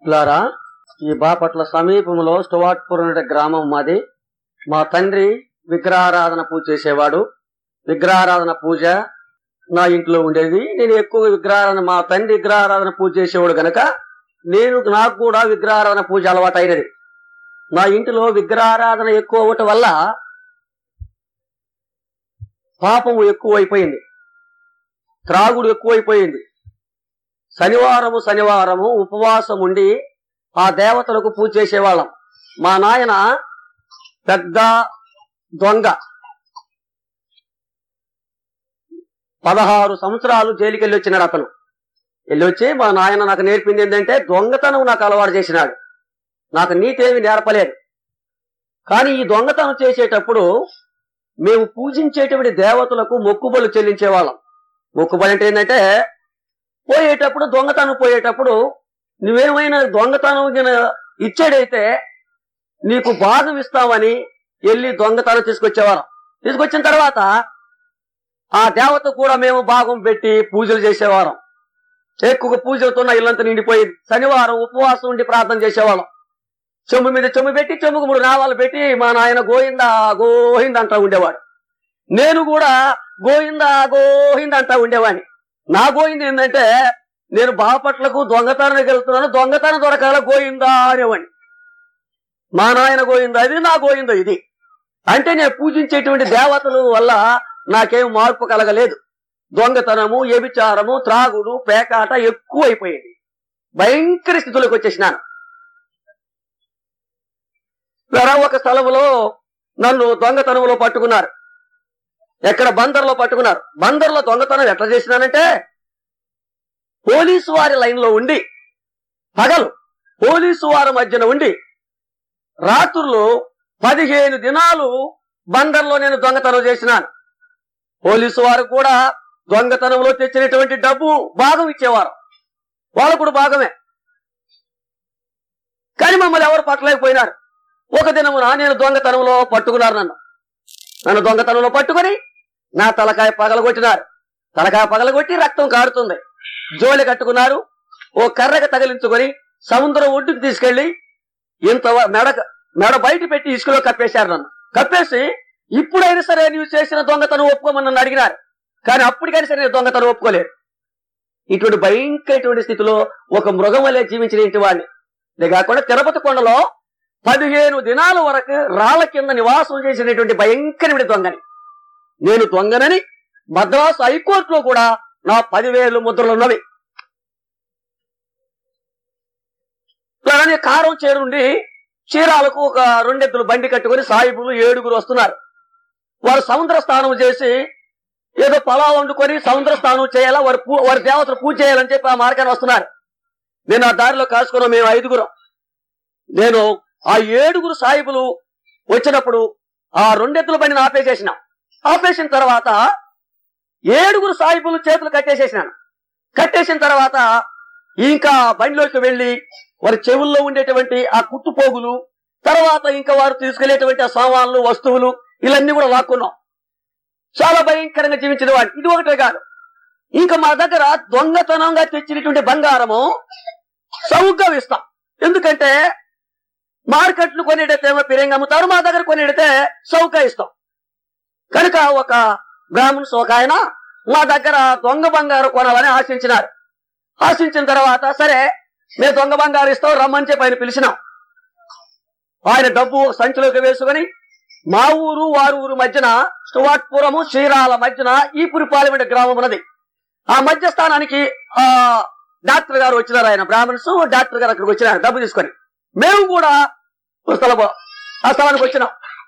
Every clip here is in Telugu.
లారా ఈ బాపట్ల సమీపంలో స్టువార్ట్పురం అనే గ్రామం మాది మా తండ్రి విగ్రహారాధన పూజ చేసేవాడు విగ్రహారాధన పూజ నా ఇంట్లో ఉండేది నేను ఎక్కువ విగ్రహారాధన మా తండ్రి విగ్రహారాధన పూజ చేసేవాడు గనక నేను నాకు కూడా విగ్రహారాధన పూజ అలవాటు అయినది నా ఇంటిలో విగ్రహారాధన ఎక్కువ అవ్వటం వల్ల పాపం ఎక్కువైపోయింది త్రాగుడు ఎక్కువైపోయింది శనివారము శనివారము ఉపవాసం ఉండి ఆ దేవతలకు పూజ చేసేవాళ్ళం మా నాయన పెద్ద దొంగ పదహారు సంవత్సరాలు జైలుకి వెళ్ళి వచ్చినాడు అతను వెళ్ళి వచ్చి మా నాయన నాకు నేర్పింది ఏంటంటే దొంగతనం నాకు అలవాటు చేసినాడు నాకు నీతేమి నేర్పలేదు కానీ ఈ దొంగతనం చేసేటప్పుడు మేము పూజించేటువంటి దేవతలకు మొక్కుబలు చెల్లించేవాళ్ళం మొక్కుబలి అంటే ఏంటంటే పోయేటప్పుడు దొంగతనం పోయేటప్పుడు నువ్వేమైనా దొంగతనం గిన ఇచ్చాడైతే నీకు భాగం ఇస్తామని వెళ్ళి దొంగతనం తీసుకొచ్చేవాళ్ళం తీసుకొచ్చిన తర్వాత ఆ దేవత కూడా మేము భాగం పెట్టి పూజలు చేసేవాళ్ళం ఎక్కువ పూజలతో నా ఇల్లంతా నిండిపోయింది శనివారం ఉపవాసం ఉండి ప్రార్థన చేసేవాళ్ళం చెమ్ము మీద చెమ్ము పెట్టి చెమ్ముకు మూడు నావాలు పెట్టి మా నాయన గోయిందా గోహింద అంటా ఉండేవాడు నేను కూడా గోయిందా గోహింద అంటా ఉండేవాడిని నా గోయింది ఏంటంటే నేను బాపట్లకు దొంగతనానికి వెళ్తున్నాను దొంగతనం దొరకాల గోయిందా అనేవాడిని మా నాయన గోయిందా ఇది నా గోయిందా ఇది అంటే నేను పూజించేటువంటి దేవతల వల్ల నాకేం మార్పు కలగలేదు దొంగతనము వ్యభిచారము త్రాగుడు పేకాట ఎక్కువైపోయింది భయంకర స్థితిలోకి వచ్చేసినాను వేరే ఒక స్థలంలో నన్ను దొంగతనంలో పట్టుకున్నారు ఎక్కడ బందర్లో పట్టుకున్నారు బందర్లో దొంగతనం ఎట్లా చేసినానంటే పోలీసు వారి లైన్లో ఉండి పగలు పోలీసు వారి మధ్యన ఉండి రాత్రులు పదిహేను దినాలు బందర్లో నేను దొంగతనం చేసినాను పోలీసు వారు కూడా దొంగతనంలో తెచ్చినటువంటి డబ్బు భాగం ఇచ్చేవారు వాళ్ళు కూడా భాగమే కానీ మమ్మల్ని ఎవరు పట్టలేకపోయినారు ఒక దినమున నేను దొంగతనంలో పట్టుకున్నారు నన్ను నన్ను దొంగతనంలో పట్టుకొని నా తలకాయ పగలగొట్టినారు తలకాయ పగలగొట్టి రక్తం కారుతుంది జోలి కట్టుకున్నారు ఓ కర్రగా తగిలించుకొని సముద్రం ఒడ్డుకు తీసుకెళ్లి ఇంత వ- మెడ మెడ బయట పెట్టి ఇసుకలో కప్పేశారు నన్ను కప్పేసి ఇప్పుడైనా సరే నువ్వు చేసిన దొంగతనం ఒప్పుకోమని నన్ను అడిగినారు కానీ అప్పటికైనా సరే నేను దొంగతనం ఒప్పుకోలేదు ఇటువంటి భయంకరటువంటి స్థితిలో ఒక మృగం వలె జీవించిన ఇంటి వాడిని ఇదే కాకుండా తిరుపతి కొండలో పదిహేను దినాల వరకు రాళ్ల కింద నివాసం చేసినటువంటి భయంకరమైన దొంగని నేను దొంగనని మద్రాసు హైకోర్టులో కూడా నా పదివేలు ముద్రలు ఉన్నవి అలానే కారం చేరుండి చీరాలకు ఒక రెండెత్తులు బండి కట్టుకొని సాయిబులు ఏడుగురు వస్తున్నారు వారు సముద్ర స్నానం చేసి ఏదో పొలాలు వండుకొని సముద్ర స్నానం చేయాలా వారి పూ- వారి దేవతలు పూజ చేయాలని చెప్పి ఆ మార్గాన్ని వస్తున్నారు నేను ఆ దారిలో కాసుకున్నాం మేము ఐదుగురం నేను ఆ ఏడుగురు సాయిబులు వచ్చినప్పుడు ఆ రెండెత్తుల బండిని ఆపేసేసిన ఆపేసిన తర్వాత ఏడుగురు సాయిబులు చేతులు కట్టేసేసినాను కట్టేసిన తర్వాత ఇంకా బండిలోకి వెళ్లి వారి చెవుల్లో ఉండేటువంటి ఆ కుట్టుపోగులు తర్వాత ఇంకా వారు తీసుకెళ్లేటువంటి ఆ సామాన్లు వస్తువులు ఇవన్నీ కూడా లాక్కున్నాం చాలా భయంకరంగా జీవించిన వాడు ఇది ఒకటే కాదు ఇంకా మా దగ్గర దొంగతనంగా తెచ్చినటువంటి బంగారము సౌగ్గా ఇస్తాం ఎందుకంటే మార్కెట్లు కొనేటైతే ఏమో పిరంగా అమ్ముతారు మా దగ్గర కొనేటైతే సౌక ఇస్తాం కనుక ఒక బ్రాహ్మణ్స్ ఒక ఆయన మా దగ్గర దొంగ బంగారు కొనాలని ఆశించినారు ఆశించిన తర్వాత సరే మేము దొంగ బంగారు ఇస్తాం రమ్మని చెప్పి ఆయన పిలిచినాం ఆయన డబ్బు ఒక సంచిలోకి వేసుకొని మా ఊరు వారి ఊరు మధ్యన స్టువాట్పురము చీరాల మధ్యన ఈపురిపాలెం గ్రామం ఉన్నది ఆ మధ్య స్థానానికి ఆ డాక్టర్ గారు వచ్చినారు ఆయన బ్రాహ్మణ్స్ డాక్టర్ గారు అక్కడికి వచ్చినారు డబ్బు తీసుకొని మేము కూడా ఒక స్థలం ఆ స్థలానికి వచ్చినాం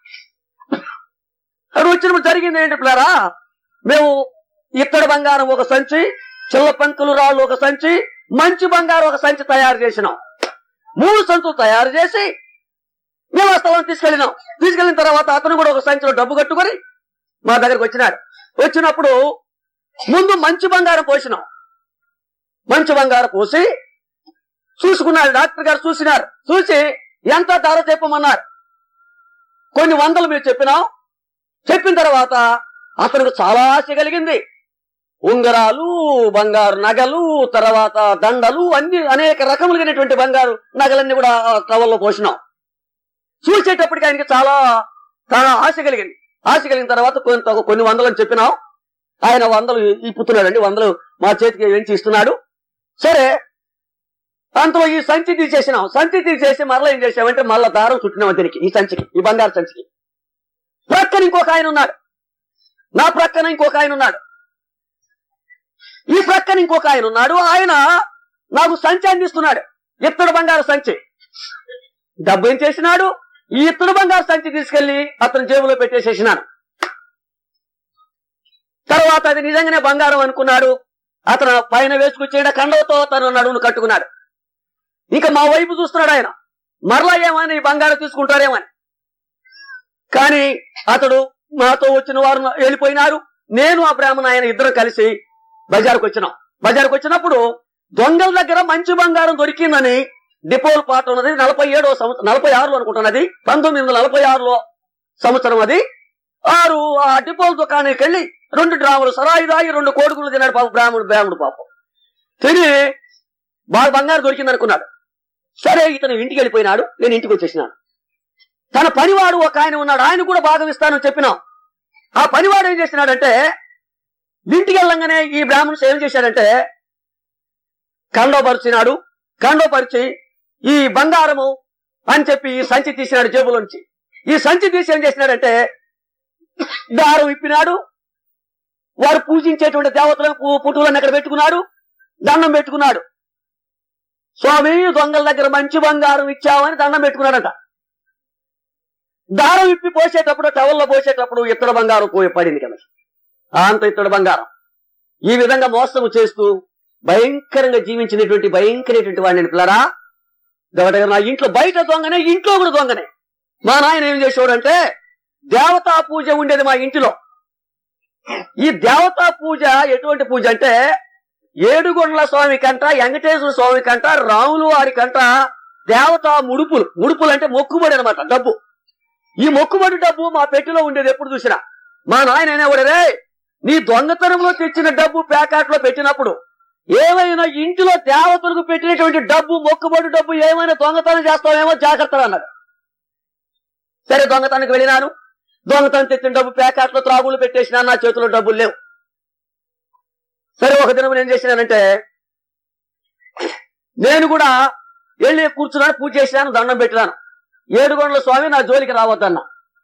అక్కడ వచ్చినప్పుడు జరిగింది ఏంటి పిల్లరా మేము ఇత్తడి బంగారం ఒక సంచి చిల్ల పంకులు రాళ్ళు ఒక సంచి మంచి బంగారం ఒక సంచి తయారు చేసినాం మూడు సంచులు తయారు చేసి మేము ఆ స్థలం తీసుకెళ్ళినాం తీసుకెళ్ళిన తర్వాత అతను కూడా ఒక సంచిలో డబ్బు కట్టుకొని మా దగ్గరకు వచ్చినాడు వచ్చినప్పుడు ముందు మంచి బంగారం పోసినాం మంచి బంగారం పోసి చూసుకున్నాడు డాక్టర్ గారు చూసినారు చూసి ఎంత ధర చెప్పమన్నారు కొన్ని వందలు మీరు చెప్పినాం చెప్పిన తర్వాత అతనికి చాలా ఆశ కలిగింది ఉంగరాలు బంగారు నగలు తర్వాత దండలు అన్ని అనేక రకములైనటువంటి బంగారు నగలన్నీ కూడా ఆ టవల్లో పోసినాం చూసేటప్పటికి ఆయనకి చాలా చాలా ఆశ కలిగింది ఆశ కలిగిన తర్వాత కొంత కొన్ని వందలని చెప్పినాం ఆయన వందలు ఇప్పుతున్నాడండి వందలు మా చేతికి వెంచి ఇస్తున్నాడు సరే అంతలో ఈ సంచి తీసేసినాం సంచి తీసేసి మరలా ఏం చేసామంటే మళ్ళా దారం చుట్టినాం దీనికి ఈ సంచికి ఈ బంగారు సంచికి ప్రక్కన ఇంకొక ఆయన ఉన్నాడు నా ప్రక్కన ఇంకొక ఆయన ఉన్నాడు ఈ ప్రక్కన ఇంకొక ఆయన ఉన్నాడు ఆయన నాకు సంచి అందిస్తున్నాడు ఇత్తడి బంగారు సంచి డబ్బు ఏం చేసినాడు ఈ ఇత్తడి బంగారు సంచి తీసుకెళ్లి అతని జేబులో పెట్టేసేసినాను తర్వాత అది నిజంగానే బంగారం అనుకున్నాడు అతను పైన వేసుకొచ్చేట కండవతో తన నడుమును కట్టుకున్నాడు ఇంకా మా వైపు చూస్తున్నాడు ఆయన మరలా ఏమని ఈ బంగారం తీసుకుంటారేమని కానీ అతడు మాతో వచ్చిన వారు వెళ్ళిపోయినారు నేను ఆ బ్రాహ్మణ ఆయన ఇద్దరు కలిసి బజార్కు వచ్చినాం బజార్కు వచ్చినప్పుడు దొంగల దగ్గర మంచి బంగారం దొరికిందని డిపోల్ పాట ఉన్నది నలభై ఏడో సంవత్సరం నలభై ఆరులో అనుకుంటున్నది పంతొమ్మిది వందల నలభై ఆరులో సంవత్సరం అది ఆరు ఆ డిపోల్ దుకాణానికి వెళ్ళి రెండు డ్రాములు సరాయి దాగి రెండు కోడుకులు తిన్నాడు పాప బ్రాహ్మణుడు బ్రాహ్మణుడు పాపం తిని బాగా బంగారు దొరికింది అనుకున్నాడు సరే ఇతను ఇంటికి వెళ్ళిపోయినాడు నేను ఇంటికి వచ్చేసినాను తన పనివాడు ఒక ఆయన ఉన్నాడు ఆయన కూడా భాగం ఇస్తానని చెప్పినాం ఆ పనివాడు ఏం చేసినాడంటే ఇంటికి వెళ్ళంగానే ఈ బ్రాహ్మణుడు ఏం చేశాడంటే కండోపరిచినాడు కండోపరిచి ఈ బంగారము అని చెప్పి ఈ సంచి తీసినాడు జేబులోంచి ఈ సంచి తీసి ఏం చేసినాడంటే దారం ఇప్పినాడు వారు పూజించేటువంటి దేవతలకు పుట్టులను అక్కడ పెట్టుకున్నాడు దండం పెట్టుకున్నాడు స్వామి దొంగల దగ్గర మంచి బంగారం ఇచ్చావని దండం పెట్టుకున్నాడట దారం ఇప్పి పోసేటప్పుడు టవల్లో పోసేటప్పుడు ఇత్తడి బంగారం పోయి పడింది కదా అంత ఇత్తడి బంగారం ఈ విధంగా మోసము చేస్తూ భయంకరంగా జీవించినటువంటి భయంకరమైనటువంటి వాడిని పిల్లరా దేవత నా ఇంట్లో బయట దొంగనే ఇంట్లో కూడా దొంగనే మా నాయన ఏం చేసేవాడంటే దేవతా పూజ ఉండేది మా ఇంటిలో ఈ దేవతా పూజ ఎటువంటి పూజ అంటే ఏడుగొండల స్వామి కంట వెంకటేశ్వర స్వామి కంట రాములు వారి కంట దేవతా ముడుపులు ముడుపులు అంటే మొక్కుబడి అనమాట డబ్బు ఈ మొక్కుబడి డబ్బు మా పెట్టెలో ఉండేది ఎప్పుడు చూసినా మా నాయన అనేవాడు రే నీ దొంగతనంలో తెచ్చిన డబ్బు ప్యాకెట్ లో పెట్టినప్పుడు ఏమైనా ఇంటిలో దేవతలకు పెట్టినటువంటి డబ్బు మొక్కుబడి డబ్బు ఏమైనా దొంగతనం చేస్తావేమో జాగ్రత్త అన్నాడు సరే దొంగతనానికి వెళ్ళినాను దొంగతనం తెచ్చిన డబ్బు ప్యాకెట్లో త్రాగులు పెట్టేసినా నా చేతిలో డబ్బులు లేవు సరే ఒక దినం నేను చేసినానంటే నేను కూడా వెళ్ళి కూర్చున్నాను పూజ చేసినాను దండం పెట్టినాను ఏడుగొండల స్వామి నా జోలికి రావద్దన్న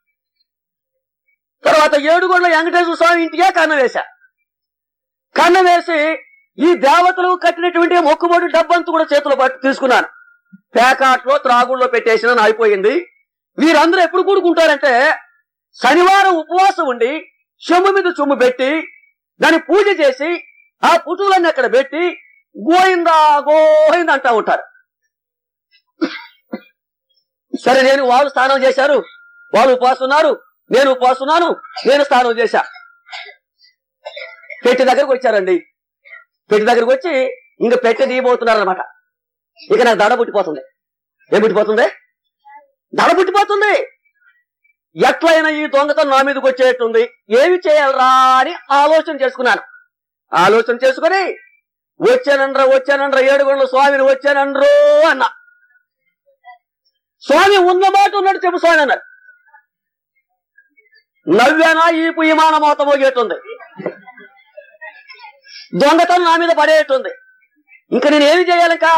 తర్వాత ఏడుగొండల వెంకటేశ్వర స్వామి ఇంటికే కన్నం వేశా కన్నం వేసి ఈ దేవతలు కట్టినటువంటి మొక్కుబడి డబ్బంతా కూడా చేతిలో పట్టు తీసుకున్నాను ప్యాకాట్లో త్రాగుల్లో పెట్టేసిన అయిపోయింది వీరందరూ ఎప్పుడు కూడుకుంటారంటే శనివారం ఉపవాసం ఉండి చెమ్ము మీద చుమ్ము పెట్టి దాన్ని పూజ చేసి ఆ పుటులన్నీ అక్కడ పెట్టి గోయిందా గోయిందా అంటా ఉంటారు సరే నేను వాళ్ళు స్నానం చేశారు వాళ్ళు ఉపాసున్నారు నేను ఉపాసున్నాను నేను స్నానం చేశా పెట్టి దగ్గరకు వచ్చారండి పెట్టి దగ్గరకు వచ్చి ఇంకా పెట్టె దిగిపోతున్నారు అనమాట ఇక నాకు దడ పుట్టిపోతుంది ఏం పుట్టిపోతుంది దడ పుట్టిపోతుంది ఎట్లయినా ఈ దొంగతనం నా మీదకి వచ్చేటుంది ఏమి చేయాలరా అని ఆలోచన చేసుకున్నాను ఆలోచన చేసుకుని వచ్చానండ్రా వచ్చానండ్రా ఏడుగొండల స్వామిని వచ్చానండ్రో అన్నా స్వామి ఉన్న మాట ఉన్నట్టు చెప్పు స్వామి అన్నారు నవ్వానా ఈ పుయ్యమాన మోత మోగేటుంది దొంగతనం నా మీద పడేటుంది ఇంకా నేను ఏమి చేయాలి ఇంకా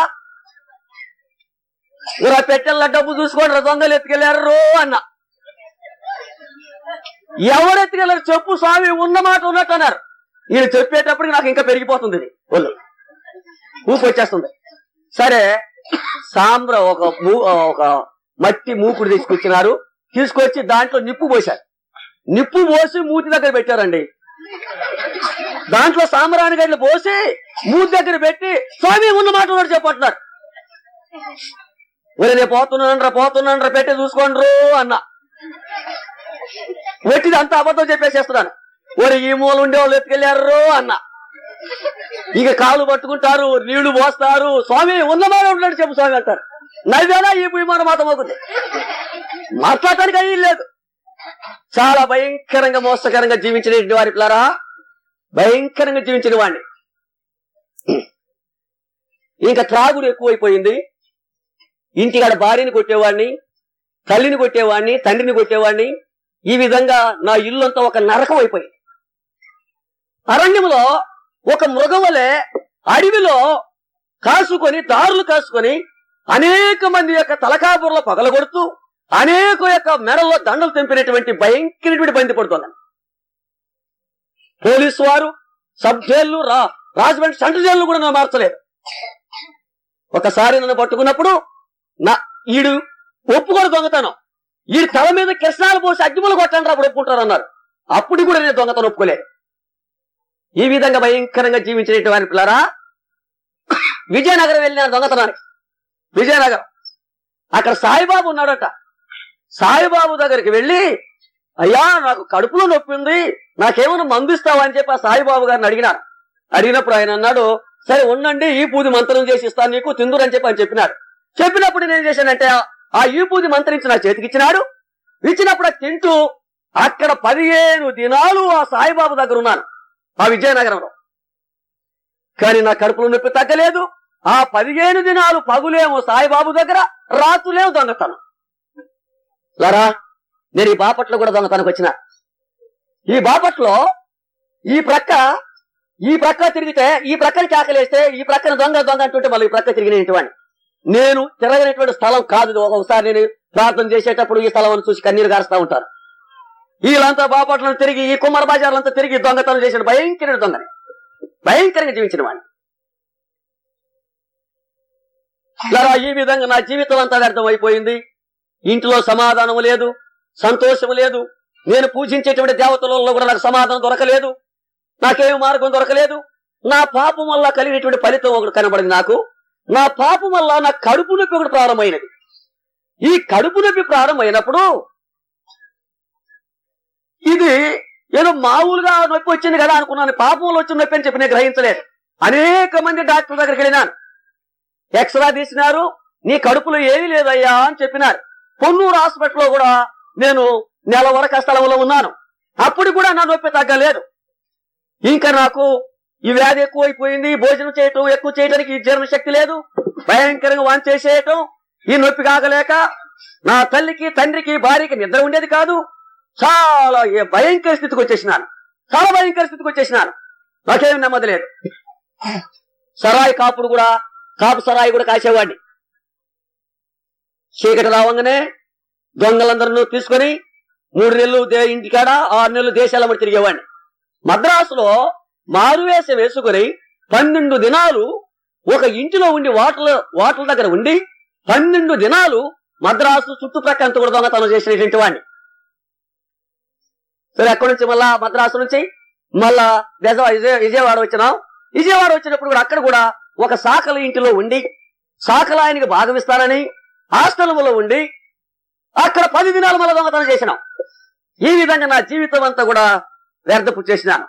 ఇలా పెట్టెల డబ్బు చూసుకోండి దొంగలు ఎత్తుకెళ్ళారు అన్న ఎవరు ఎత్తుకెళ్ళారు చెప్పు స్వామి ఉన్న మాట ఉన్నట్టు అన్నారు వీళ్ళు చెప్పేటప్పటికి నాకు ఇంకా పెరిగిపోతుంది ఇది ఒళ్ళు ఊపు వచ్చేస్తుంది సరే సాంబ్ర ఒక మూ ఒక మట్టి మూకుడు తీసుకొచ్చినారు తీసుకొచ్చి దాంట్లో నిప్పు పోశారు నిప్పు పోసి మూతి దగ్గర పెట్టారండి దాంట్లో సాంబ్రాణి గడ్డలు పోసి మూతి దగ్గర పెట్టి స్వామి ఉన్న మాట ఉన్నట్టు చెప్పంటున్నారు ఒరే నేను పోతున్నాను రా పోతున్నాను రా పెట్టి చూసుకోండి అన్న వెట్టిది అంత అబద్ధం చెప్పేసేస్తున్నాను ఒరే ఈ మూల ఉండే వాళ్ళు ఎత్తుకెళ్ళారు అన్న ఇక కాలు పట్టుకుంటారు నీళ్లు పోస్తారు స్వామి ఉన్నమాట ఉన్నాడు చెప్పు స్వామి అంటారు నవ్వేనా ఈ విమానం మాత్రం అవుతుంది మాట్లాడటానికి అయ్యి లేదు చాలా భయంకరంగా మోసకరంగా జీవించిన వారి పిల్లరా భయంకరంగా జీవించిన వాడిని ఇంకా త్రాగుడు ఎక్కువైపోయింది ఇంటికాడ భార్యని కొట్టేవాడిని తల్లిని కొట్టేవాడిని తండ్రిని కొట్టేవాడిని ఈ విధంగా నా ఇల్లంతా ఒక నరకం అయిపోయింది అరణ్యంలో ఒక మృగం వలె అడవిలో కాసుకొని దారులు కాసుకొని అనేక మంది యొక్క తలకాపురలో పగలగొడుతూ అనేక యొక్క మెడల్లో దండలు తెంపినటువంటి భయంకరటువంటి బంది పడుతున్నాను పోలీసు వారు సబ్ జైళ్ళు రా రాజమండ్రి సెంట్రల్ జైలు కూడా నన్ను మార్చలేదు ఒకసారి నన్ను పట్టుకున్నప్పుడు నా ఈడు ఒప్పుకోడు దొంగతనం ఈ తల మీద కిరసనాలు పోసి అగ్గిములు కొట్టండి అప్పుడు ఒప్పుకుంటారు అన్నారు అప్పుడు కూడా నేను దొంగతనం ఒప్పుకోలేదు ఈ విధంగా భయంకరంగా జీవించినటువంటి పిల్లరా విజయనగరం వెళ్ళిన దొంగతనానికి విజయనగరం అక్కడ సాయిబాబు ఉన్నాడట సాయిబాబు దగ్గరికి వెళ్ళి అయ్యా నాకు కడుపులో నొప్పి ఉంది నాకేమైనా మందిస్తావా అని చెప్పి ఆ సాయిబాబు గారిని అడిగినాను అడిగినప్పుడు ఆయన అన్నాడు సరే ఉండండి ఈ పూది మంత్రం చేసి ఇస్తాను నీకు తిందురని చెప్పి ఆయన చెప్పినాడు చెప్పినప్పుడు నేను ఏం చేశానంటే ఆ- ఆ ఈ పూది మంత్రించి నా చేతికి ఇచ్చినాడు ఇచ్చినప్పుడు అది తింటూ అక్కడ పదిహేను దినాలు ఆ సాయిబాబు దగ్గర ఉన్నాను ఆ విజయనగరంలో కానీ నా కడుపులో నొప్పి తగ్గలేదు ఆ పదిహేను దినాలు పగులేమో సాయిబాబు దగ్గర రాత్రులేమో దొంగతనం లరా నేను ఈ బాపట్లో కూడా దొంగతనకు వచ్చిన ఈ బాపట్లో ఈ ప్రక్క ఈ ప్రక్క తిరిగితే ఈ ప్రక్కన కేకలేస్తే ఈ ప్రక్కన దొంగ దొంగ అంటుంటే మళ్ళీ ఈ ప్రక్క తిరిగినటువంటి నేను తిరగనటువంటి స్థలం కాదు ఇది. ఒకసారి నేను ప్రార్థన చేసేటప్పుడు ఈ స్థలం చూసి కన్నీరు గారుస్తా ఉంటాను వీళ్ళంతా బాపట్లను తిరిగి ఈ కుమ్మర బజార్లంతా తిరిగి దొంగతనం చేసిన భయంకర దొంగని భయంకరంగా జీవించిన వాడిని ఇలా ఈ విధంగా నా జీవితం అంతా వ్యర్థం అయిపోయింది ఇంట్లో సమాధానం లేదు సంతోషం లేదు నేను పూజించేటువంటి దేవతలలో కూడా నాకు సమాధానం దొరకలేదు నాకేం మార్గం దొరకలేదు నా పాపం వల్ల కలిగినటువంటి ఫలితం ఒకటి కనబడింది నాకు నా పాపం వల్ల నా కడుపు నొప్పి ఒకటి ప్రారంభమైనది ఈ కడుపు నొప్పి ప్రారంభమైనప్పుడు ఇది ఏదో మామూలుగా నొప్పి వచ్చింది కదా అనుకున్నాను పాపంలో వచ్చిన నొప్పి అని చెప్పి నేను గ్రహించలేదు అనేక మంది డాక్టర్ దగ్గరికి వెళ్ళినాను ఎక్స్రా తీసినారు నీ కడుపులో ఏమీ లేదయ్యా అని చెప్పినారు పొన్నూరు హాస్పిటల్లో కూడా నేను నెల వరకు ఆ స్థలంలో ఉన్నాను అప్పుడు కూడా నా నొప్పి తగ్గలేదు ఇంకా నాకు ఈ వ్యాధి ఎక్కువైపోయింది భోజనం చేయటం ఎక్కువ చేయడానికి ఈ జీర్ణ శక్తి లేదు భయంకరంగా వాంతి చేసేయటం ఈ నొప్పి కాగలేక నా తల్లికి తండ్రికి భార్యకి నిద్ర ఉండేది కాదు చాలా ఏ భయంకర స్థితికి వచ్చేసినాను చాలా భయంకర స్థితికి వచ్చేసినాను నాకేం నెమ్మది లేదు సరాయి కాపుడు కూడా కాపు సరాయి కూడా కాసేవాడిని చీకటి రావంగానే దొంగలందరినూ తీసుకొని మూడు నెలలు దే- ఇంటికాడ ఆరు నెలలు దేశాల మధ్య తిరిగేవాడిని మద్రాసులో మారువేష వేసుకొని పన్నెండు దినాలు ఒక ఇంటిలో ఉండి వాటల వాటల దగ్గర ఉండి పన్నెండు దినాలు మద్రాసు చుట్టుప్రక్కల అంతా కూడా దొంగతనం చేసినటువంటి వాడిని సరే అక్కడి నుంచి మళ్ళా మద్రాసు నుంచి మళ్ళా విజయ విజయ- విజయవాడ వచ్చినాం విజయవాడ వచ్చినప్పుడు కూడా అక్కడ కూడా ఒక సాకల ఇంటిలో ఉండి సాకల ఆయనకి భాగం ఇస్తానని హాస్టల్లో ఉండి అక్కడ పది దినాలు మళ్ళీ దొంగతనం చేసినాం ఈ విధంగా నా జీవితం అంతా కూడా వ్యర్థపు చేసినాను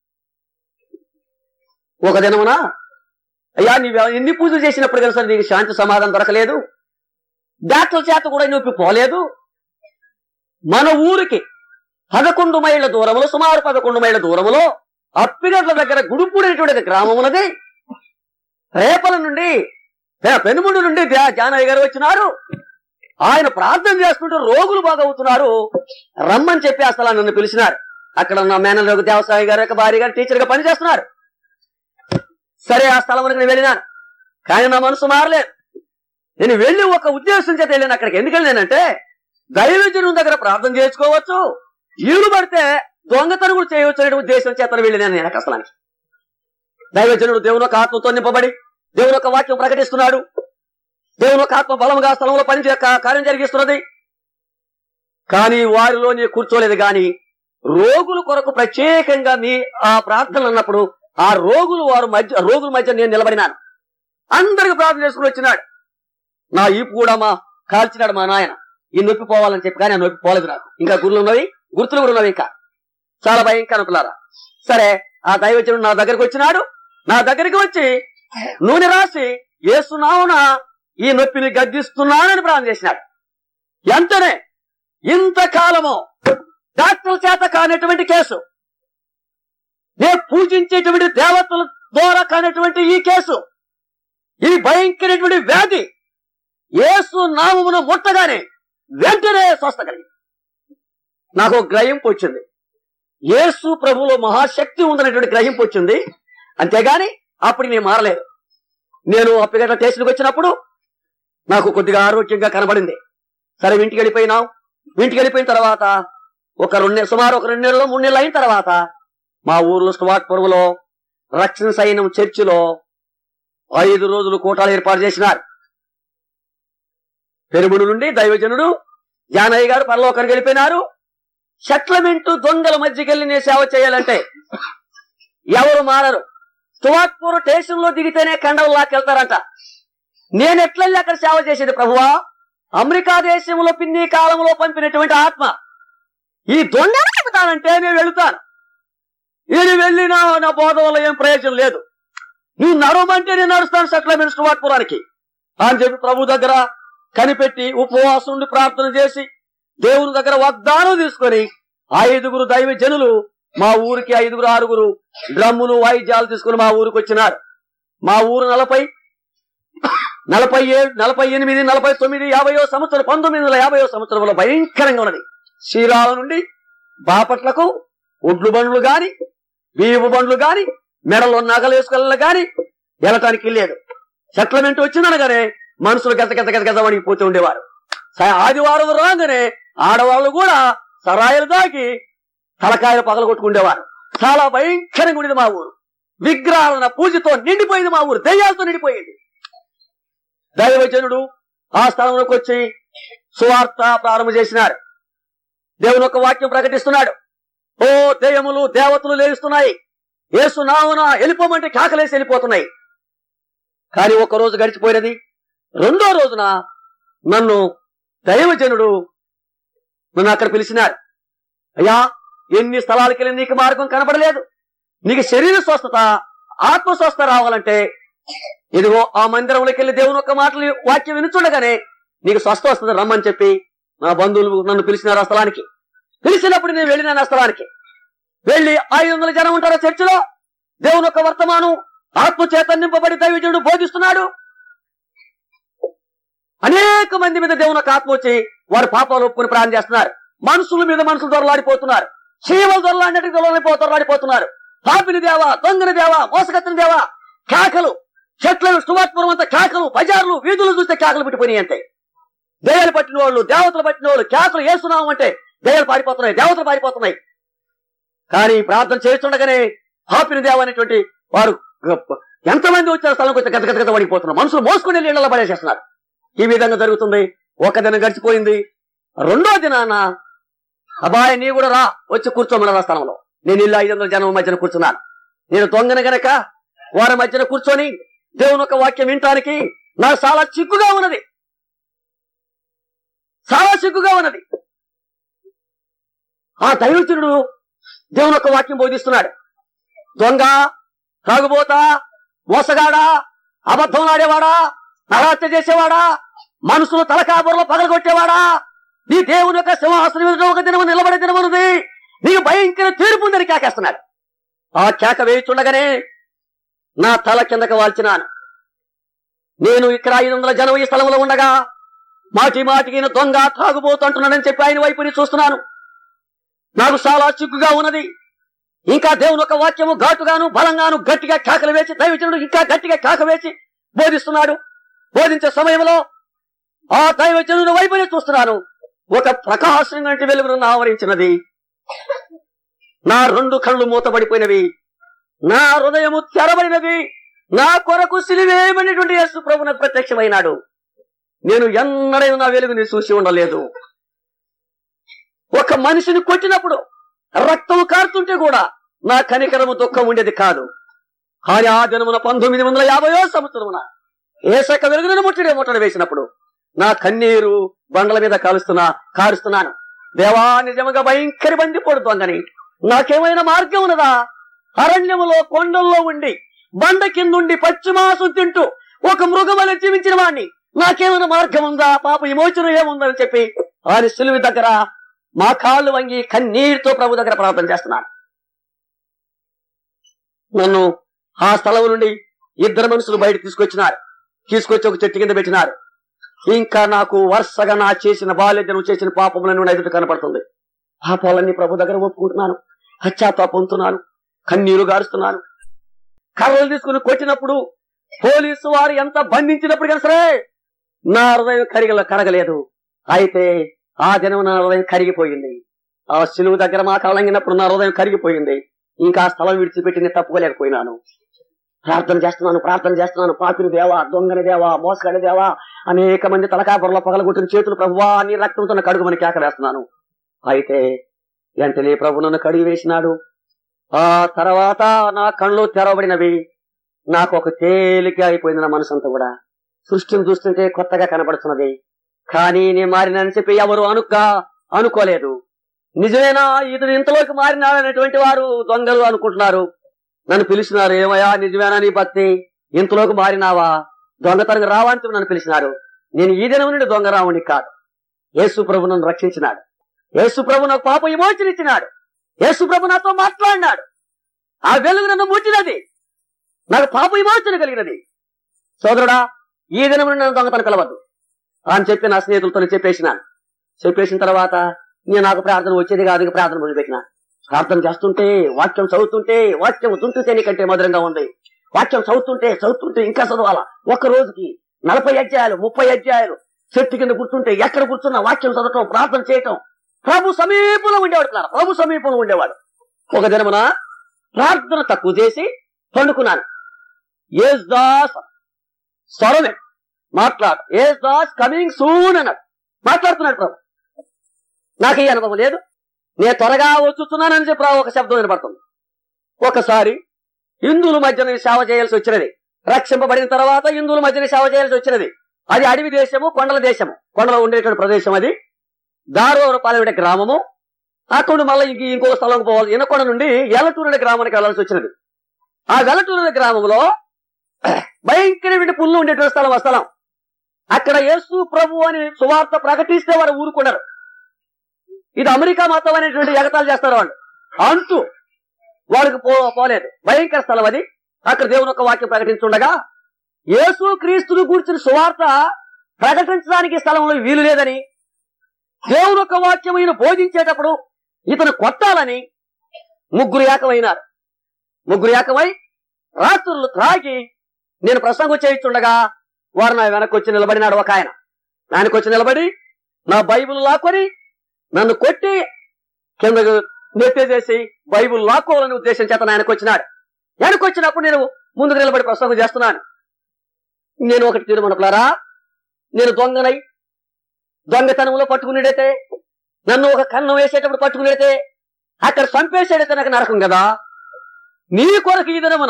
ఒక దినమున అయ్యా నీవు ఎన్ని పూజలు చేసినప్పుడు కదా సార్ నీకు శాంతి సమాధానం దొరకలేదు డాక్టర్ల చేత కూడా నొప్పి పోలేదు మన ఊరికి పదకొండు మైళ్ళ దూరములో సుమారు పదకొండు మైళ్ళ దూరములో అప్పిగడ్ల దగ్గర గుడుపూడేటువంటి గ్రామం ఉన్నది రేపల నుండి పె- పెనుముడు నుండి ధ్యా- జానయ్య గారు వచ్చినారు ఆయన ప్రార్థన చేసుకుంటూ రోగులు బాగవుతున్నారు రమ్మని చెప్పి ఆ స్థలాన్ని నన్ను పిలిచినారు అక్కడ ఉన్న మేనల్ దేవసాయి గారు యొక్క భార్య గారు టీచర్ గా పనిచేస్తున్నారు సరే ఆ స్థలంలోకి నేను వెళ్ళినాను కానీ నా మనసు మారలేదు నేను వెళ్ళి ఒక ఉద్దేశం చేత వెళ్ళాను అక్కడికి ఎందుకు వెళ్ళానంటే దైవజనం దగ్గర ప్రార్థన చేసుకోవచ్చు ఈడు పడితే దొంగతనం కూడా చేయవచ్చు అనే ఉద్దేశం చేత వెళ్ళినాను నేను ఆ స్థలానికి దైవజనుడు దేవుని ఒక ఆత్మతో నింపబడి దేవుని యొక్క వాక్యం ప్రకటిస్తున్నాడు దేవుని యొక్క ఆత్మ బలముగా ఆ స్థలంలో పని చే- కా- కార్యం జరిగిస్తున్నది కానీ వారిలో నేను కూర్చోలేదు గాని రోగుల కొరకు ప్రత్యేకంగా మీ ఆ ప్రార్థనలు అన్నప్పుడు ఆ రోగులు వారు మధ్య రోగుల మధ్య నేను నిలబడినాను అందరికి ప్రార్థన చేసుకుని వచ్చినాడు నా ఈపు కూడా మా కాల్చినాడు మా నాయన ఈ నొప్పి పోవాలని చెప్పి కానీ ఆ నొప్పి పోలేదు నాకు ఇంకా గుర్తులు ఉన్నవి గుర్తులు కూడా ఉన్నవి ఇంకా చాలా భయంకర పిల్లారా సరే ఆ దైవజనుడు నా దగ్గరికి వచ్చినాడు నా దగ్గరికి వచ్చి నూనె రాసి ఏసునావున ఈ నొప్పిని గద్దిస్తున్నానని ప్రార్థన చేసినాడు ఎంతనే ఇంతకాలము డాక్టర్ చేత కానటువంటి కేసు నేను పూజించేటువంటి దేవతల ద్వారా కానటువంటి ఈ కేసు ఇది భయంకరమైనటువంటి వ్యాధి యేసు నామమును ముట్టగానే వెంటనే స్వస్థ కలిగింది నాకు ఒక గ్రహింపు వచ్చింది యేసు ప్రభువులో మహాశక్తి ఉందనేటువంటి గ్రహింపు వచ్చింది అంతేగాని అప్పుడు నేను మారలేదు నేను అప్పగట్ల స్టేషన్కి వచ్చినప్పుడు నాకు కొద్దిగా ఆరోగ్యంగా కనబడింది సరే ఇంటికి వెళ్ళిపోయినాం ఇంటికి వెళ్ళిపోయిన తర్వాత ఒక రెండు నె- సుమారు ఒక రెండు నెలలు మూడు నెలలు అయిన తర్వాత మా ఊర్లో స్టువార్ట్ పొరుగులో రక్షణ సైన్యం చర్చిలో ఐదు రోజులు కూటాలు ఏర్పాటు చేసినారు పెరుగుడు నుండి దైవజనుడు జానయ్య గారు పరలోకానికి వెళ్ళిపోయినారు సెటిల్మెంట్ దొంగల మధ్యకెళ్ళి నేను సేవ చేయాలంటే ఎవరు మారరు స్టువార్ట్పూర్ స్టేషన్ లో దిగితేనే కండలు లాక్కెళ్తారంట నేను ఎట్లెళ్ళి అక్కడ సేవ చేసేది ప్రభువా అమెరికా దేశంలో పిన్ని కాలంలో పంపినటువంటి ఆత్మ ఈ దొంగ చెబుతానంటే నేను వెళుతాను నేను వెళ్ళినా నా బోధ వల్ల ఏం ప్రయోజనం లేదు నువ్వు నడవమంటే నేను నడుస్తాను సెటిల్మెంట్ స్టువార్ట్పురానికి అని చెప్పి ప్రభు దగ్గర కనిపెట్టి ఉపవాసం ఉండి ప్రార్థన చేసి దేవుని దగ్గర వాగ్దానం తీసుకొని ఐదుగురు దైవ జనులు మా ఊరికి ఐదుగురు ఆరుగురు డ్రమ్ములు వాయిద్యాలు తీసుకుని మా ఊరికి వచ్చినారు మా ఊరు నలభై నలభై ఏడు నలభై ఎనిమిది నలభై తొమ్మిది యాభైయో సంవత్సరం పంతొమ్మిది వందల యాభైయో సంవత్సరంలో భయంకరంగా ఉన్నది శ్రీరాల నుండి బాపట్లకు ఒడ్లు బండ్లు గాని బియ్యపు బండ్లు గాని మెడలో నగలు వేసుకెళ్ళ గాని వెళ్ళటానికి లేదు సెటిల్మెంట్ వచ్చిందనగానే మనుషులు గత గత గత గత వణిగిపోతూ ఉండేవారు స- ఆదివారం రాగానే ఆడవాళ్ళు కూడా సరాయిలు దాకి తలకాయలు పగలు కొట్టుకుండేవారు చాలా భయంకరంగా ఉండేది మా ఊరు విగ్రహాలన పూజతో నిండిపోయింది మా ఊరు దెయ్యాలతో నిండిపోయింది దైవజనుడు ఆ స్థలంలోకి వచ్చి సువార్త ప్రారంభం చేసినాడు దేవుని యొక్క వాక్యం ప్రకటిస్తున్నాడు ఓ దెయ్యములు దేవతలు లేస్తున్నాయి ఏసు నావున వెళ్ళిపోమంటే కేకలేసి వెళ్ళిపోతున్నాయి కానీ ఒక రోజు గడిచిపోయినది రెండో రోజున నన్ను దైవజనుడు నన్ను అక్కడ పిలిచినాడు అయ్యా ఎన్ని స్థలాలకు వెళ్ళి నీకు మార్గం కనపడలేదు నీకు శరీర స్వస్థత ఆత్మ స్వస్థ రావాలంటే ఇదిగో ఆ మందిరంలోకి వెళ్ళి దేవుని యొక్క మాటలు వాక్యం వినుచుండగానే నీకు స్వస్థ వస్తుంది రమ్మని చెప్పి నా బంధువులు నన్ను పిలిచినారు ఆ స్థలానికి పిలిచినప్పుడు నేను వెళ్ళినాను ఆ స్థలానికి వెళ్ళి ఐదు వందల జనం ఉంటారు ఆ చర్చిలో దేవుని యొక్క వర్తమానం ఆత్మ చేత నింపబడి దైవజనుడు బోధిస్తున్నాడు అనేక మంది మీద దేవుని యొక్క ఆత్మ వచ్చి వారి పాపాలు ఒప్పుకుని ప్రాణం చేస్తున్నారు మనుషుల మీద మనుషులు దొరలాడిపోతున్నారు చీమలు దొరలాడినట్టు దొరలాడిపో దొరలాడిపోతున్నారు పాపిని దేవా దొంగని దేవా మోసగత్తిని దేవా కేకలు చెట్లను స్టువాట్పురం అంతా కేకలు బజార్లు వీధులు చూస్తే కేకలు పెట్టిపోయినాయి అంతే దయ్యాలు పట్టిన వాళ్ళు దేవతలు పట్టిన వాళ్ళు కేకలు వేస్తున్నాం అంటే దయ్యాలు పారిపోతున్నాయి దేవతలు పారిపోతున్నాయి కానీ ప్రార్థన చేస్తుండగానే పాపిని దేవ అనేటువంటి వారు గొప్ప- ఎంతమంది వచ్చిన స్థలంకి వచ్చి గత గత గత పడిపోతున్నారు మనుషులు మోసుకుని వెళ్ళి ఇళ్లలో పడేసేస్తున్నారు ఈ విధంగా జరుగుతుంది ఒక దినం గడిచిపోయింది రెండో దినాన అబ్బాయి నీ కూడా రా వచ్చి కూర్చోమన్నారు ఆ స్థలంలో నేను ఇల్లు ఐదు వందల జనం మధ్యన కూర్చున్నాను నేను దొంగన గనక వారి మధ్యన కూర్చొని దేవుని యొక్క వాక్యం వినటానికి నాకు చాలా చిక్కుగా ఉన్నది చాలా చిక్కుగా ఉన్నది ఆ దైవచనుడు దేవుని యొక్క వాక్యం బోధిస్తున్నాడు దొంగ తాగుబోతా మోసగాడా అబద్ధం ఆడేవాడా నరహత్య చేసేవాడా మనుషులు తలకాబురలో పగలగొట్టేవాడా నీ దేవుని యొక్క సింహాసనం ఎదుట ఒక దినము నిలబడే దినమున్నది నీకు భయంకర తీర్పు ఉందని కేకేస్తున్నాడు ఆ కేక వేయుచుండగానే నా తల కిందకి వాల్చినాను నేను ఇక్కడ ఐదు వందల జనం ఈ స్థలంలో ఉండగా మాటి మాటికి ఈయన దొంగ తాగుబోతుంటున్నాడని చెప్పి ఆయన వైపుని చూస్తున్నాను నాకు చాలా చిక్కుగా ఉన్నది ఇంకా దేవుని యొక్క వాక్యము ఘాటుగాను బలంగాను గట్టిగా కేకలు వేసి దైవజనుడు ఇంకా గట్టిగా కేక వేసి బోధిస్తున్నాడు బోధించే సమయంలో ఆ దైవజనుడు వైపునే చూస్తున్నాను ఒక ప్రకాశం గంటి వెలుగు నన్ను ఆవరించినది నా రెండు కళ్ళు మూతబడిపోయినవి నా హృదయము తెరబడినది నా కొరకు సిలివేయబడినటువంటి యేసు ప్రభున ప్రత్యక్షమైనాడు నేను ఎన్నడైనా నా వెలుగుని చూసి ఉండలేదు ఒక మనిషిని కొట్టినప్పుడు రక్తం కారుతుంటే కూడా నా కనికరము దుఃఖం ఉండేది కాదు కానీ ఆ దినమున పంతొమ్మిది వందల యాభైయో సంవత్సరమున ఏసక వెలుగులను ముట్టడే ముట్టడి వేసినప్పుడు నా కన్నీరు బండల మీద కాలుస్తున్నా కారుస్తున్నాను దేవా నిజముగా భయంకర బంది పొడుతోందని నాకేమైనా మార్గం ఉన్నదా అరణ్యములో కొండల్లో ఉండి బండ కిందుండి పశ్చిమాసు తింటూ ఒక మృగమల జీవించిన వాణ్ణి నాకేమైనా మార్గం ఉందా పాప విమోచనం ఏముందని చెప్పి ఆయన సులువి దగ్గర మా కాళ్ళు వంగి కన్నీరుతో ప్రభు దగ్గర ప్రార్థన చేస్తున్నాను నన్ను ఆ స్థలం నుండి ఇద్దరు మనుషులు బయట తీసుకొచ్చినారు తీసుకొచ్చి ఒక చెట్టు కింద పెట్టినారు ఇంకా నాకు వరుసగా నా చేసిన బాల్యతను చేసిన పాపములను ఎదుట కనపడుతుంది పాపాలన్నీ ప్రభు దగ్గర ఒప్పుకుంటున్నాను పశ్చాత్తాప పొందుతున్నాను కన్నీరు గారుస్తున్నాను కర్రలు తీసుకుని కొట్టినప్పుడు పోలీసు వారు ఎంత బంధించినప్పుడు కానీ సరే నా హృదయం కరిగల కరగలేదు అయితే ఆ దినం నా హృదయం కరిగిపోయింది ఆ సిలువు దగ్గర మా కళంగినప్పుడు నా హృదయం కరిగిపోయింది ఇంకా ఆ స్థలం విడిచిపెట్టి నేను తప్పుకోలేకపోయినాను ప్రార్థన చేస్తున్నాను ప్రార్థన చేస్తున్నాను పాపిని దేవా దొంగని దేవా మోసగాడి దేవా అనేక మంది తలకాపురంలో పగలగొట్టిన చేతులు ప్రభువా నీ రక్తంతో నా కడుగు మనకి కేకలేస్తున్నాను అయితే వెంటనే ప్రభు నన్ను కడిగి వేసినాడు ఆ తర్వాత నా కళ్ళు తెరవబడినవి నాకు ఒక తేలిక అయిపోయింది నా మనసంతా కూడా సృష్టిని చూస్తుంటే కొత్తగా కనబడుతున్నది కానీ నేను మారినని చెప్పి ఎవరు అనుక అనుకోలేదు నిజమేనా ఇతను ఇంతలోకి మారినాడనేటువంటి వారు దొంగలు అనుకుంటున్నారు నన్ను పిలిచినారు ఏమయ్యా నిజమేనా నీ భక్తి ఇంతలోకి మారినావా దొంగతనం రావాంటి నన్ను పిలిచినారు నేను ఈ దినం నుండి దొంగ రావుని కాదు యేసు ప్రభు నన్ను రక్షించినాడు యేసు ప్రభు నాకు పాప విమోచన ఇచ్చినాడు యేసు ప్రభు నాతో మాట్లాడినాడు ఆ వెలుగు నన్ను ముట్టినది నాకు పాప విమోచన కలిగినది సోదరుడా ఈ దినం నుండి నన్ను దొంగతనం పిలవద్దు అని చెప్పి నా స్నేహితులతో చెప్పేసినాను చెప్పేసిన తర్వాత నేను నాకు ప్రార్థన వచ్చేది కాదు ఇక ప్రార్థన మొదలుపెట్టిన ప్రార్థన చేస్తుంటే వాక్యం చదువుతుంటే వాక్యం తుంటుంటే నీకంటే మధురంగా ఉంది వాక్యం చదువుతుంటే చదువుతుంటే ఇంకా చదవాలా ఒక్క రోజుకి నలభై అధ్యాయాలు ముప్పై అధ్యాయాలు చెట్టు కింద కూర్చుంటే ఎక్కడ కూర్చున్నా వాక్యం చదవటం ప్రార్థన చేయటం ప్రభు సమీపంలో ఉండేవాడు కాదు ప్రభు సమీపంలో ఉండేవాడు ఒక దినమున ప్రార్థన తక్కువ చేసి పండుకున్నాను ఏస్ దాస్ స్వరమే మాట్లాడు ఏస్ దాస్ కమింగ్ సూన్ అన్నాడు మాట్లాడుతున్నాడు ప్రభు నాకు ఈ అనుభవం లేదు నేను త్వరగా వచ్చుతున్నానని చెప్పి ఒక శబ్దం వినపడుతుంది ఒకసారి హిందువుల మధ్యన సేవ చేయాల్సి వచ్చినది రక్షింపబడిన తర్వాత హిందువుల మధ్యన సేవ చేయాల్సి వచ్చినది అది అడవి దేశము కొండల దేశము కొండలో ఉండేటువంటి ప్రదేశం అది దారోపాలెం గ్రామము అక్కడ మళ్ళీ ఇంక ఇంకొక స్థలంకి పోవాలి ఇనకొండ నుండి ఎలటూరు అనే గ్రామానికి వెళ్ళాల్సి వచ్చినది ఆ వెలటూరు అనే గ్రామంలో భయంకరమైన పుల్లు ఉండేటువంటి స్థలం ఆ స్థలం అక్కడ యేసు ప్రభు అని సువార్త ప్రకటిస్తే వారు ఊరుకున్నారు ఇది అమెరికా మతం అనేటువంటి ఎగతాలు చేస్తారు వాళ్ళు అంటూ వాళ్ళకి పో పోలేదు భయంకర స్థలం అది అక్కడ దేవుని యొక్క వాక్యం ప్రకటించుండగా యేసు క్రీస్తును కూర్చుని సువార్త ప్రకటించడానికి ఈ స్థలంలో వీలు లేదని దేవుని యొక్క వాక్యం ఈయన బోధించేటప్పుడు ఇతను కొట్టాలని ముగ్గురు ఏకమైనారు ముగ్గురు ఏకమై రాత్రులు త్రాగి నేను ప్రసంగం చేయించుండగా వారు నా వెనక్కి వచ్చి నిలబడినాడు ఒక ఆయన ఆయనకు వచ్చి నిలబడి నా బైబిల్ లాక్కొని నన్ను కొట్టి కిందకు నెట్టేసేసి బైబుల్ లాక్కోవాలనే ఉద్దేశం చేత ఆయనకు వచ్చినాడు వెనక్కి వచ్చినప్పుడు నేను ముందుకు నిలబడి ప్రసంగం చేస్తున్నాను నేను ఒకటి తీరుమనపులారా నేను దొంగనై దొంగతనంలో పట్టుకునేడైతే నన్ను ఒక కన్నం వేసేటప్పుడు పట్టుకునేడైతే అక్కడ చంపేసేడైతే నాకు నరకం కదా నీ కొరకు ఈ దినమున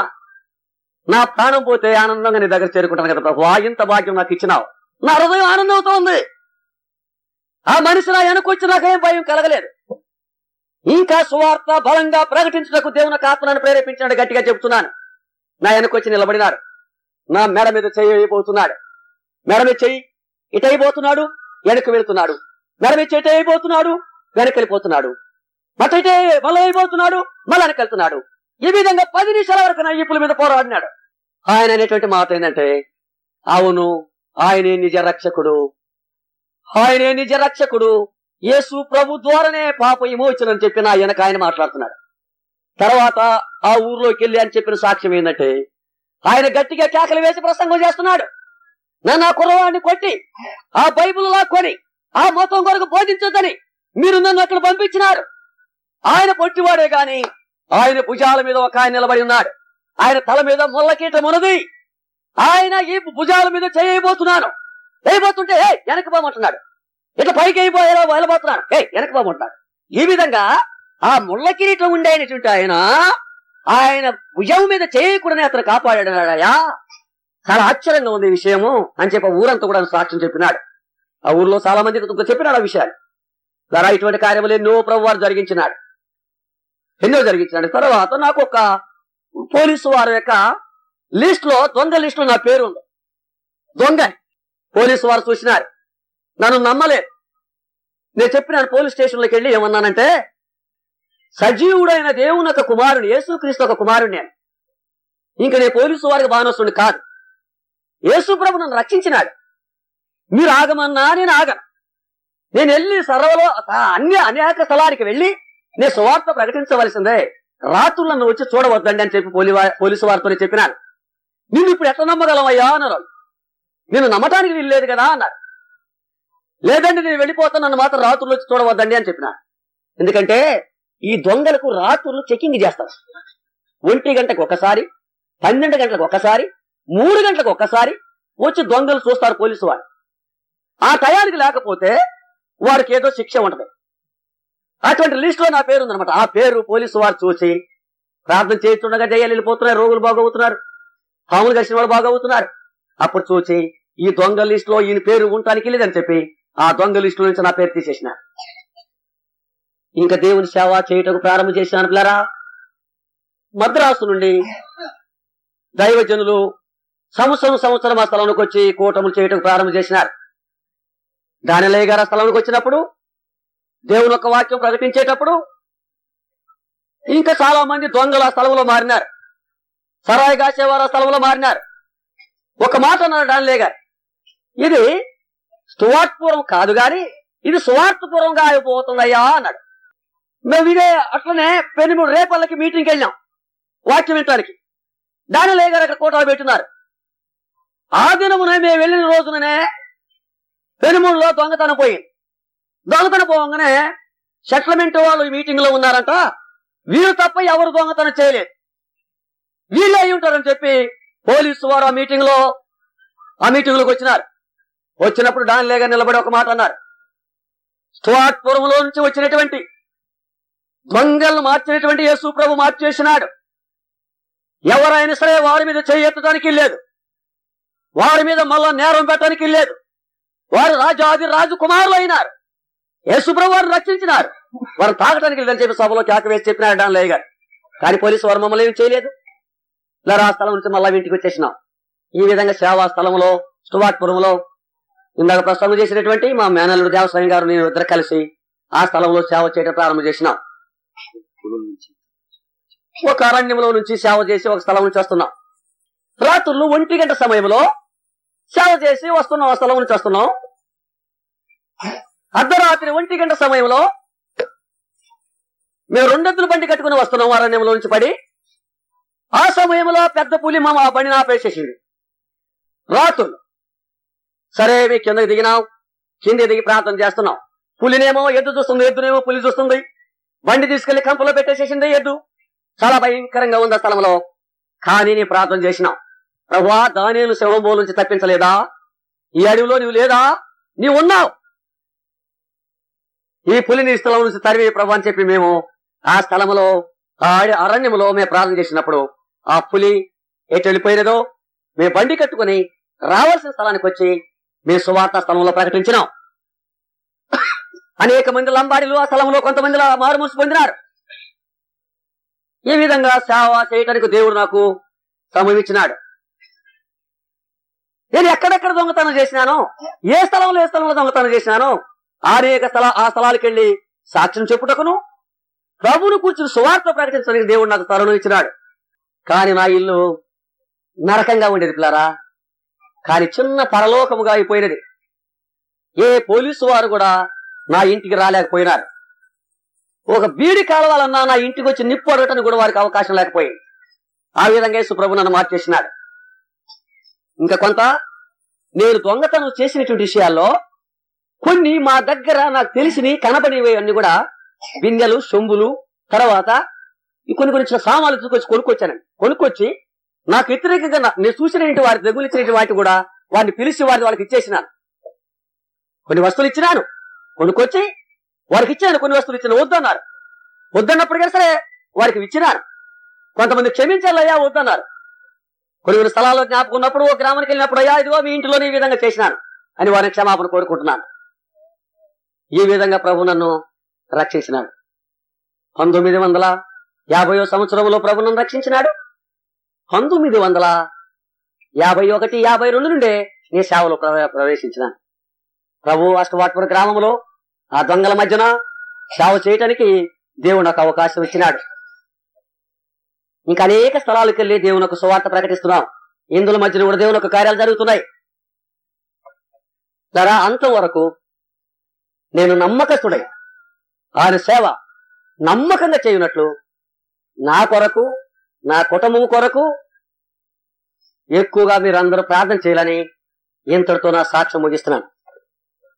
నా ప్రాణం పోతే ఆనందంగా నీ దగ్గర చేరుకుంటాను కదా ప్రభు ఇంత భాగ్యం నాకు ఇచ్చినావు నా హృదయం ఆనందంతో ఉంది ఆ మనిషి నా వెనకొచ్చి నాకేం భయం కలగలేదు ఇంకా సువార్త బలంగా ప్రకటించడానికి దేవుని ఆత్మను ప్రేరేపించినట్టు గట్టిగా చెబుతున్నాను నా వెనకొచ్చి నిలబడినాడు నా మెడ మీద చెయ్యి అయిపోతున్నాడు మెడ మీద చెయ్యి ఇటు అయిపోతున్నాడు వెనక్కి వెళ్తున్నాడు మెడ మీద చెయ్యి అయిపోతున్నాడు వెనక్కి వెళ్ళిపోతున్నాడు మళ్ళీ ఇటే మళ్ళీ అయిపోతున్నాడు మళ్ళీ వెనక్కి వెళ్తున్నాడు ఈ విధంగా పది నిమిషాల వరకు నా ఈపుల మీద పోరాడినాడు ఆయన అనేటువంటి మాట ఏంటంటే అవును ఆయనే నిజ రక్షకుడు ఆయనే నిజ రక్షకుడు యేసు ప్రభు ద్వారానే పాప విమోచనని చెప్పి నా వెనక ఆయన మాట్లాడుతున్నాడు తర్వాత ఆ ఊర్లోకి వెళ్ళి అని చెప్పిన సాక్ష్యం ఏంటంటే ఆయన గట్టిగా కేకలు వేసి ప్రసంగం చేస్తున్నాడు నన్ను ఆ కుర్రవాడిని కొట్టి ఆ బైబిల్ లాక్కొని ఆ మతం కొరకు బోధించొద్దని మీరు నన్ను అక్కడ పంపించినారు ఆయన పొట్టివాడే గాని ఆయన భుజాల మీద ఒక ఆయన నిలబడి ఉన్నాడు ఆయన తల మీద ముళ్ళకీటం ఉన్నది ఆయన ఈ భుజాల మీద చేయబోతున్నాను వేయబోతుంటే ఏ వెనక్కి పోమంటున్నాడు ఇట్లా పైకి అయిపోయేలా వెళ్ళబోతున్నాడు ఏ వెనక్కి పోమంటున్నాడు ఈ విధంగా ఆ ముళ్ళ కిరీటం ఉండేటువంటి ఆయన ఆయన భుజం మీద చేయకూడని అతను కాపాడాడయా చాలా ఆశ్చర్యంగా ఉంది ఈ విషయము అని చెప్పి ఆ ఊరంతా కూడా సాక్ష్యం చెప్పినాడు ఆ ఊర్లో చాలా మంది చెప్పినాడు ఆ విషయాలు ద్వారా ఇటువంటి కార్యములు ఎన్నో ప్రభు వారు జరిగించినాడు ఎన్నో జరిగించినాడు తర్వాత నాకు ఒక పోలీసు వారి యొక్క లిస్ట్ లో దొంగ లిస్ట్ లో నా పేరు ఉంది దొంగ పోలీసు వారు చూసినారు నన్ను నమ్మలేదు నేను చెప్పినాను పోలీస్ స్టేషన్లోకి వెళ్ళి ఏమన్నానంటే సజీవుడైన దేవుని ఒక కుమారుని యేసుక్రీస్తు ఒక కుమారుని నేను ఇంక నేను పోలీసు వారికి బానొస్తుంది కాదు యేసు ప్రభు నన్ను రక్షించినాడు మీరు ఆగమన్నా నేను ఆగను నేను వెళ్ళి సర్వలో అన్ని అనేక స్థలానికి వెళ్ళి నేను సువార్త ప్రకటించవలసిందే రాత్రులు నన్ను వచ్చి చూడవద్దండి అని చెప్పి పోలీ పోలీసు వారితో చెప్పినాను నిన్ను ఇప్పుడు ఎట్లా నమ్మగలమయ్యా అన్నారు వాళ్ళు. నేను నమ్మటానికి వీల్లేదు కదా అన్నారు లేదండి నేను వెళ్ళిపోతాను నన్ను మాత్రం రాత్రులు వచ్చి చూడవద్దండి అని చెప్పిన ఎందుకంటే ఈ దొంగలకు రాత్రులు చెకింగ్ చేస్తారు ఒంటి గంటకు ఒకసారి పన్నెండు గంటలకు ఒకసారి మూడు గంటలకు ఒకసారి వచ్చి దొంగలు చూస్తారు పోలీసు వారు ఆ టయానికి లేకపోతే వారికి ఏదో శిక్ష ఉంటది అటువంటి లిస్ట్ లో నా పేరు ఉందన్నమాట ఆ పేరు పోలీసు వారు చూసి ప్రార్థన చేస్తుండగా దయ్యాలు వెళ్ళిపోతున్నారు రోగులు బాగవుతున్నారు పాములు కలిసిన వాళ్ళు బాగవుతున్నారు అప్పుడు చూసి ఈ దొంగ లిస్ట్ లో ఈయన పేరు ఉండటానికి లేదని చెప్పి ఆ దొంగ లిస్ట్ నుంచి నా పేరు తీసేసిన ఇంకా దేవుని సేవ చేయటకు ప్రారంభం చేసినాను పిల్లరా మద్రాసు నుండి దైవజనులు సంవత్సరం సంవత్సరం ఆ స్థలంలోకి వచ్చి కూటములు చేయటకు ప్రారంభం చేసినారు దానిలయ్య గారు ఆ స్థలంలోకి వచ్చినప్పుడు దేవుని యొక్క వాక్యం ప్రకటించేటప్పుడు ఇంకా చాలా మంది దొంగలు ఆ స్థలంలో మారినారు సరాయి కాసేవారు ఆ స్థలంలో మారినారు ఒక మాట అన్నారు డాన్లే గారు ఇది సువార్తపురం కాదు గాని ఇది సువార్తపురంగా అయిపోతుందయ్యా అన్నాడు మేము ఇదే అట్లనే పెనుమూడు రేపల్లకి మీటింగ్కి వెళ్ళాం వాక్యం వినటానికి డానిలే గారు అక్కడ కోటాలు పెట్టున్నారు ఆ దినమున మేము వెళ్ళిన రోజుననే పెనుమూడులో దొంగతనం పోయింది దొంగతనం పోగానే సెటిల్మెంట్ వాళ్ళు ఈ మీటింగ్ లో ఉన్నారంట వీరు తప్ప ఎవరు దొంగతనం చేయలేదు వీళ్ళే అయి ఉంటారని చెప్పి పోలీసు వారు ఆ మీటింగ్ లో ఆ మీటింగ్ లోకి వచ్చినారు వచ్చినప్పుడు డాన్ లేగా నిలబడి ఒక మాట అన్నారు స్వాట్పురంలో నుంచి వచ్చినటువంటి దొంగలను మార్చినటువంటి యేసు ప్రభు మార్చేసినాడు ఎవరైనా సరే వారి మీద చేయెత్తడానికి లేదు వారి మీద మళ్ళా నేరం పెట్టడానికి లేదు వారు రాజాది రాజు కుమారులు అయినారు యేసుప్రభు వారిని రక్షించినారు వారు తాగటానికి లేదని చెప్పి సభలో కేక వేసి చెప్పినారు డాన్ లేయ గారు కానీ పోలీసు వారు మమ్మల్ని ఏం చేయలేదు ఇలా ఆ స్థలం నుంచి మళ్ళా ఇంటికి వచ్చేసినాం ఈ విధంగా సేవా స్థలంలో స్టువాట్పురంలో ఇందాక ప్రస్తావన చేసినటువంటి మా మేనల్లుడు దేవస్వామి గారు నేను ఇద్దరు కలిసి ఆ స్థలంలో సేవ చేయడం ప్రారంభం చేసినాం ఒక అరణ్యంలో నుంచి సేవ చేసి ఒక స్థలం నుంచి వస్తున్నాం రాత్రులు ఒంటి గంట సమయంలో సేవ చేసి వస్తున్నాం ఆ స్థలం నుంచి వస్తున్నాం అర్ధరాత్రి ఒంటి గంట సమయంలో మేము రెండెద్దుల బండి కట్టుకుని వస్తున్నాం అరణ్యంలో నుంచి పడి ఆ సమయంలో పెద్ద పులి మా ఆ బండిని ఆపేసేసింది రాత్రులు సరే మీ కిందకి దిగినాం కింద దిగి ప్రార్థన చేస్తున్నాం పులినేమో ఎద్దు చూస్తుంది ఎద్దునేమో పులి చూస్తుంది బండి తీసుకెళ్లి కంపలో పెట్టేసేసింది ఎద్దు చాలా భయంకరంగా ఉంది ఆ స్థలంలో కానీ నీ ప్రార్థన చేసినాం ప్రభువా దానిలు శవంబో నుంచి తప్పించలేదా ఈ అడవిలో నువ్వు లేదా నీవు ఉన్నావు ఈ పులిని ఈ స్థలం నుంచి తరివి ప్రభు అని చెప్పి మేము ఆ స్థలంలో ఆ అడ- అరణ్యంలో మేము ప్రార్థన చేసినప్పుడు ఆ పులి ఎటు వెళ్ళిపోయినదో మేము బండి కట్టుకుని రావాల్సిన స్థలానికి వచ్చి మేము సువార్త స్థలంలో ప్రకటించినాం అనేక మంది లంబాడీలు ఆ స్థలంలో కొంతమంది మారుమూసి పొందినారు ఈ విధంగా సేవ చేయటానికి దేవుడు నాకు సమయం ఇచ్చినాడు నేను ఎక్కడెక్కడ దొంగతనం చేసినాను ఏ స్థలంలో ఏ స్థలంలో దొంగతనం చేసినాను అనేక స్థల ఆ స్థలాలకు వెళ్ళి సాక్ష్యం చెప్పుటకును ప్రభువును కూర్చుని సువార్త ప్రకటించడానికి దేవుడు నాకు తరుణం ఇచ్చినాడు కాని నా ఇల్లు నరకంగా ఉండేది పిల్లారా కాని చిన్న పరలోకముగా అయిపోయినది ఏ పోలీసు వారు కూడా నా ఇంటికి రాలేకపోయినారు ఒక బీడి కాలవాలన్నా నా ఇంటికి వచ్చి నిప్పు అడగటానికి కూడా వారికి అవకాశం లేకపోయింది ఆ విధంగా యేసు ప్రభు నన్ను మార్చేసినాడు ఇంకా కొంత నేను దొంగతనం చేసినటువంటి విషయాల్లో కొన్ని మా దగ్గర నాకు తెలిసినవి కనబడేవి అన్ని కూడా బిందెలు సొంబులు తర్వాత ఈ కొన్ని కొన్ని చిన్న సామాన్లు తీసుకొచ్చి కొనుక్కొచ్చానండి కొనుక్కొచ్చి నాకు వ్యతిరేకంగా నా- నేను చూసినటువంటి వారి దగ్గర ఇచ్చినటువంటి వాటి కూడా వారిని పిలిచి వారిని వాళ్ళకి ఇచ్చేసినాను కొన్ని వస్తువులు ఇచ్చినాను కొనుక్కొచ్చి వారికి ఇచ్చాను కొన్ని వస్తువులు ఇచ్చిన వద్దన్నారు వద్దన్నప్పటికీ సరే వారికి ఇచ్చినాను కొంతమంది క్షమించాలయ్యా వద్దన్నారు కొన్ని కొన్ని స్థలాల్లో జ్ఞాపకం ఉన్నప్పుడు ఒక గ్రామానికి వెళ్ళినప్పుడు అయ్యా ఇదిగో మీ ఇంటిలోనే ఈ విధంగా చేసినాను అని వారిని క్షమాపణ కోరుకుంటున్నాను ఈ విధంగా ప్రభు నన్ను రక్షించినాడు పంతొమ్మిది వందల యాభైవ సంవత్సరంలో ప్రభు నన్ను రక్షించినాడు పంతొమ్మిది వందల యాభై ఒకటి యాభై రెండు నుండే నీ సేవలో ప్రవే- ప్రవేశించినాను ప్రభు అష్టవాట్పుర గ్రామంలో ఆ దొంగల మధ్యన సేవ చేయటానికి దేవుడు నాకు అవకాశం ఇచ్చినాడు ఇంకా అనేక స్థలాలకు వెళ్ళి దేవుని యొక్క సువార్త ప్రకటిస్తున్నాం ఇందుల మధ్యన కూడా దేవుని యొక్క కార్యాలు జరుగుతున్నాయి దరా అంతం వరకు నేను నమ్మకస్తుడై ఆయన సేవ నమ్మకంగా చేయునట్లు నా కొరకు నా కుటుంబం కొరకు ఎక్కువగా మీరందరూ ప్రార్థన చేయాలని ఇంతటితో నా సాక్ష్యం ముగిస్తున్నాను